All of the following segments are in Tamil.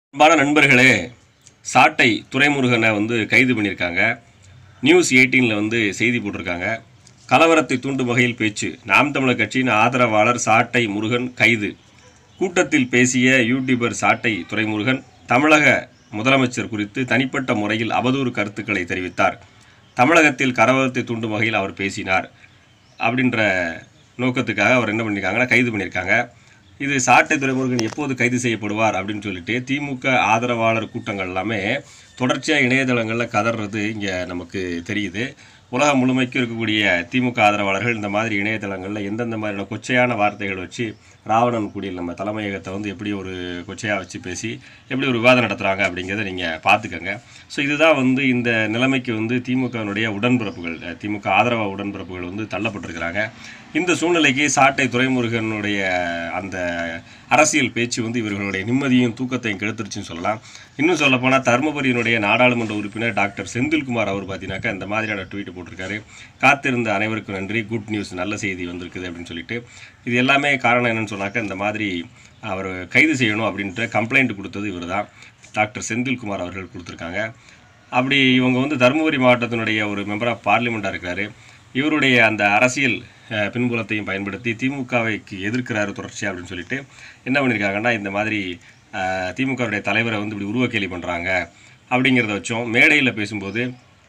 அன்பான நண்பர்களே சாட்டை துரைமுருகனை வந்து கைது பண்ணியிருக்காங்க நியூஸ் எயிட்டீனில் வந்து செய்தி போட்டிருக்காங்க கலவரத்தை தூண்டும் வகையில் பேச்சு நாம் தமிழர் கட்சியின் ஆதரவாளர் சாட்டை முருகன் கைது கூட்டத்தில் பேசிய யூடியூபர் சாட்டை துரைமுருகன் தமிழக முதலமைச்சர் குறித்து தனிப்பட்ட முறையில் அவதூறு கருத்துக்களை தெரிவித்தார் தமிழகத்தில் கலவரத்தை தூண்டும் வகையில் அவர் பேசினார் அப்படின்ற நோக்கத்துக்காக அவர் என்ன பண்ணியிருக்காங்கன்னா கைது பண்ணியிருக்காங்க இது சாட்டை துரைமுருகன் எப்போது கைது செய்யப்படுவார் அப்படின்னு சொல்லிட்டு திமுக ஆதரவாளர் கூட்டங்கள் எல்லாமே தொடர்ச்சியாக இணையதளங்களில் கதறது இங்கே நமக்கு தெரியுது உலகம் முழுமைக்கும் இருக்கக்கூடிய திமுக ஆதரவாளர்கள் இந்த மாதிரி இணையதளங்களில் எந்தெந்த மாதிரியான கொச்சையான வார்த்தைகள் வச்சு ராவணன் குடியில் நம்ம தலைமையகத்தை வந்து எப்படி ஒரு கொச்சையாக வச்சு பேசி எப்படி ஒரு விவாதம் நடத்துகிறாங்க அப்படிங்கிறத நீங்கள் பார்த்துக்கங்க ஸோ இதுதான் வந்து இந்த நிலைமைக்கு வந்து திமுகவினுடைய உடன்பிறப்புகள் அஹ், திமுக ஆதரவ உடன்பிறப்புகள் வந்து தள்ளப்பட்டிருக்கிறாங்க இந்த சூழ்நிலைக்கு சாட்டை துரைமுருகனுடைய அந்த அரசியல் பேச்சு வந்து இவர்களுடைய நிம்மதியும் தூக்கத்தையும் கெடுத்துருச்சுன்னு சொல்லலாம் இன்னும் சொல்லப்போனால் தருமபுரியினுடைய நாடாளுமன்ற உறுப்பினர் டாக்டர் செந்தில்குமார் அவர் பார்த்தீங்கன்னாக்கா இந்த மாதிரியான ட்வீட் போட்டிருக்காரு காத்திருந்த அனைவருக்கும் நன்றி குட் நியூஸ் நல்ல செய்தி வந்திருக்குது அப்படின்னு சொல்லிட்டு இது எல்லாமே காரணம் என்னன்னு சொன்னாக்கா இந்த மாதிரி அவர் கைது செய்யணும் அப்படின்ற கம்ப்ளைண்ட் கொடுத்தது இவர் தான் டாக்டர் செந்தில்குமார் அவர்கள் கொடுத்துருக்காங்க அப்படி இவங்க வந்து தருமபுரி மாவட்டத்தினுடைய ஒரு மெம்பர் ஆஃப் பார்லிமெண்ட்டாக இருக்கிறாரு இவருடைய அந்த அரசியல் அஹ், பின்புலத்தையும் பயன்படுத்தி திமுகவைக்கு எதிர்க்கிறாரு தொடர்ச்சியாக அப்படின்னு சொல்லிட்டு என்ன பண்ணியிருக்காங்கன்னா இந்த மாதிரி அஹ், திமுகவுடைய தலைவரை வந்து இப்படி உருவக்கேலி பண்ணுறாங்க அப்படிங்கிறத வச்சோம் மேடையில் பேசும்போது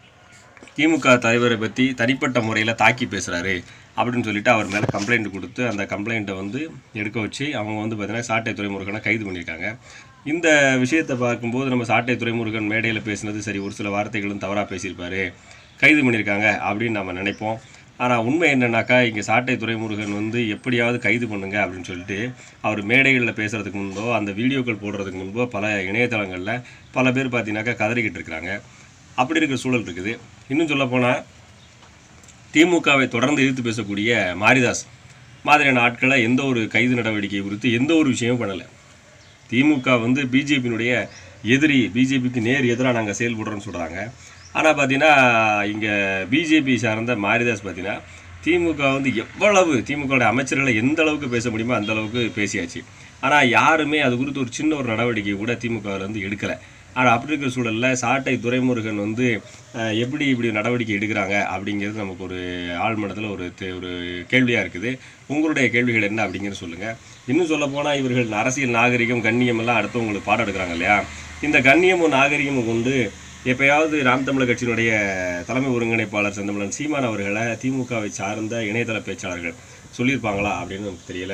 திமுக தலைவரை பற்றி தனிப்பட்ட முறையில் தாக்கி பேசுகிறாரு அப்படின்னு சொல்லிட்டு அவர் மேலே கம்ப்ளைண்ட் கொடுத்து அந்த கம்ப்ளைண்ட்டை வந்து எடுக்க வச்சு அவங்க வந்து பார்த்தீங்கன்னா சாட்டை துறைமுருகனை கைது பண்ணியிருக்காங்க இந்த விஷயத்தை பார்க்கும்போது நம்ம சாட்டை துறைமுருகன் மேடையில் பேசுனது சரி ஒரு சில வார்த்தைகளும் தவறாக பேசியிருப்பாரு கைது பண்ணியிருக்காங்க அப்படின்னு நம்ம நினைப்போம் ஆனால் உண்மை என்னன்னாக்கா இங்கே சாட்டை துறைமுருகன் வந்து எப்படியாவது கைது பண்ணுங்க அப்படின்னு சொல்லிட்டு அவர் மேடைகளில் பேசுகிறதுக்கு முன்போ அந்த வீடியோக்கள் போடுறதுக்கு முன்போ பல இணையதளங்களில் பல பேர் பார்த்தீங்கன்னாக்கா கதறிக்கிட்டு இருக்கிறாங்க அப்படி இருக்கிற சூழல் இருக்குது இன்னும் சொல்லப்போனால் திமுகவை தொடர்ந்து எதிர்த்து பேசக்கூடிய மாரிதாஸ் மாதிரியான ஆட்களை எந்த ஒரு கைது நடவடிக்கை குறித்து எந்த ஒரு விஷயமும் பண்ணலை திமுக வந்து பிஜேபியினுடைய எதிரி பிஜேபிக்கு நேர் எதிராக நாங்கள் செயல்படுறோம்னு சொல்கிறாங்க ஆனால் பார்த்தீங்கன்னா இங்கே பிஜேபி சார்ந்த மாரிதாஸ் பார்த்தீங்கன்னா திமுக வந்து எவ்வளவு திமுகவுடைய அமைச்சர்களை எந்த அளவுக்கு பேச முடியுமோ அந்த அளவுக்கு பேசியாச்சு ஆனால் யாருமே அது குறித்து ஒரு சின்ன ஒரு நடவடிக்கை கூட திமுகவில் வந்து எடுக்கலை ஆனால் அப்படி இருக்கிற சூழலில் சாட்டை துரைமுருகன் வந்து அஹ், எப்படி இப்படி நடவடிக்கை எடுக்கிறாங்க அப்படிங்கிறது நமக்கு ஒரு ஆழ்மனத்தில் ஒரு தே- ஒரு கேள்வியாக இருக்குது உங்களுடைய கேள்விகள் என்ன அப்படிங்கிறது சொல்லுங்கள் இன்னும் சொல்லப்போனால் இவர்கள் அரசியல் நாகரிகம் கண்ணியம் எல்லாம் அடுத்தவங்களுக்கு பாடம் எடுக்கிறாங்க இல்லையா இந்த கண்ணியமும் நாகரிகமும் கொண்டு எப்பயாவது நாம் தமிழர் கட்சியினுடைய தலைமை ஒருங்கிணைப்பாளர் செந்தமிழன் சீமான் அவர்களை திமுகவை சார்ந்த இணையதள பேச்சாளர்கள் சொல்லியிருப்பாங்களா அப்படின்னு நமக்கு தெரியல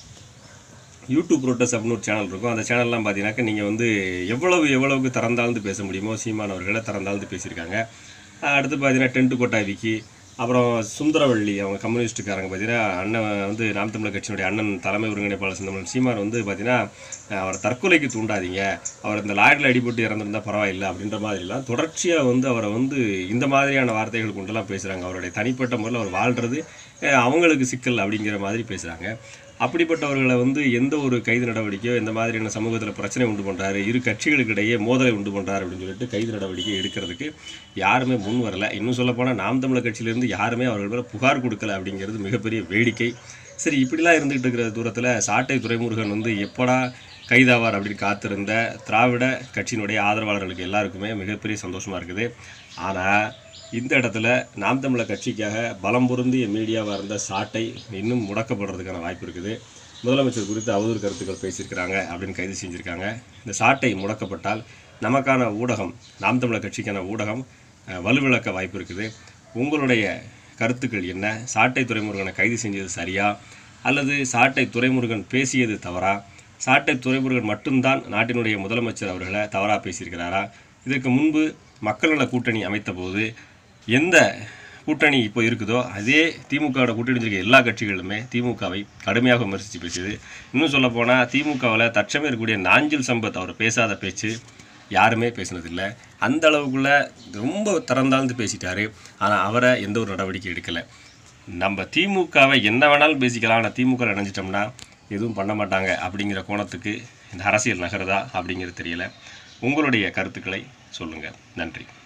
யூடியூப் ப்ரோட்டஸ் அப்படின்னு ஒரு சேனல் இருக்கும் அந்த சேனல்லாம் பார்த்தீங்கன்னாக்கா நீங்கள் வந்து எவ்வளவு எவ்வளவுக்கு திறந்தாழ்ந்து பேச முடியுமோ சீமான் அவர்களை திறந்தாழ்ந்து பேசியிருக்காங்க அஹ் அடுத்து பார்த்தீங்கன்னா டென்ட்டு கொட்டாவிக்கு அப்புறம் சுந்தரவள்ளி அவங்க கம்யூனிஸ்ட்டுக்காரங்க பார்த்தீங்கன்னா அண்ணன் வந்து நாம் தமிழர் கட்சியினுடைய அண்ணன் தலைமை ஒருங்கிணைப்பாளர் செந்தமிழன் சீமான் வந்து பார்த்தீங்கன்னா அஹ் அவரை தற்கொலைக்கு தூண்டாதீங்க அவர் இந்த லாரியில் அடிபட்டு இறந்துருந்தா பரவாயில்லை அப்படின்ற மாதிரிலாம் தொடர்ச்சியாக வந்து அவரை வந்து இந்த மாதிரியான வார்த்தைகள் கொண்டெல்லாம் பேசுகிறாங்க அவருடைய தனிப்பட்ட முறையில் அவர் வாழ்கிறது அஹ் அவங்களுக்கு சிக்கல் அப்படிங்கிற மாதிரி பேசுகிறாங்க அப்படிப்பட்டவர்களை வந்து எந்த ஒரு கைது நடவடிக்கையோ எந்த மாதிரியான சமூகத்தில் பிரச்சனை உண்டு பண்ணுறாரு இரு கட்சிகளுக்கு இடையே மோதலை உண்டு பண்ணுறாரு அப்படின்னு சொல்லிட்டு கைது நடவடிக்கை எடுக்கிறதுக்கு யாருமே முன் வரல இன்னும் சொல்லப்போனால் நாம் தமிழர் கட்சியிலேருந்து யாருமே அவர்கள் மேலே புகார் கொடுக்கல அப்படிங்கிறது மிகப்பெரிய வேடிக்கை சரி இப்படிலாம் இருந்துகிட்டு இருக்கிற தூரத்தில் சாட்டை துரைமுருகன் வந்து எப்படா கைதாவார் அப்படின்னு காத்திருந்த திராவிட கட்சியினுடைய ஆதரவாளர்களுக்கு எல்லாருக்குமே மிகப்பெரிய சந்தோஷமாக இருக்குது ஆனால் இந்த இடத்துல நாம் தமிழர் கட்சிக்காக பலம் பொருந்திய மீடியாவாக இருந்த சாட்டை இன்னும் முடக்கப்படுறதுக்கான வாய்ப்பு இருக்குது முதலமைச்சர் குறித்து அவதூறு கருத்துக்கள் பேசியிருக்கிறாங்க அப்படின்னு கைது செஞ்சுருக்காங்க இந்த சாட்டை முடக்கப்பட்டால் நமக்கான ஊடகம் நாம் தமிழர் கட்சிக்கான ஊடகம் அஹ், வலுவிழக்க வாய்ப்பு இருக்குது உங்களுடைய கருத்துக்கள் என்ன சாட்டை துறைமுருகனை கைது செஞ்சது சரியா அல்லது சாட்டை துரைமுருகன் பேசியது தவறா சாட்டை துரைமுருகன் மட்டும்தான் நாட்டினுடைய முதலமைச்சர் அவர்களை தவறாக பேசியிருக்கிறாரா இதற்கு முன்பு மக்கள் நல கூட்டணி அமைத்தபோது எந்த கூட்டணி இப்போ இருக்குதோ அதே திமுகவோட கூட்டணி இருக்க எல்லா கட்சிகளுமே திமுகவை கடுமையாக விமர்சித்து பேசியது இன்னும் சொல்லப்போனால் திமுகவில் தற்சமயம் இருக்கக்கூடிய நாஞ்சில் சம்பத் அவர் பேசாத பேச்சு யாருமே பேசினதில்லை அந்த அளவுக்குள்ள ரொம்ப திறந்தாழ்ந்து பேசிட்டாரு ஆனால் அவரை எந்த ஒரு நடவடிக்கை எடுக்கலை நம்ம திமுகவை என்ன வேணாலும் பேசிக்கலாம் ஆனால் திமுக நினைஞ்சிட்டோம்னா எதுவும் பண்ண மாட்டாங்க அப்படிங்கிற கோணத்துக்கு இந்த அரசியல் நகருதா அப்படிங்கிறது தெரியல உங்களுடைய கருத்துக்களை சொல்லுங்கள் நன்றி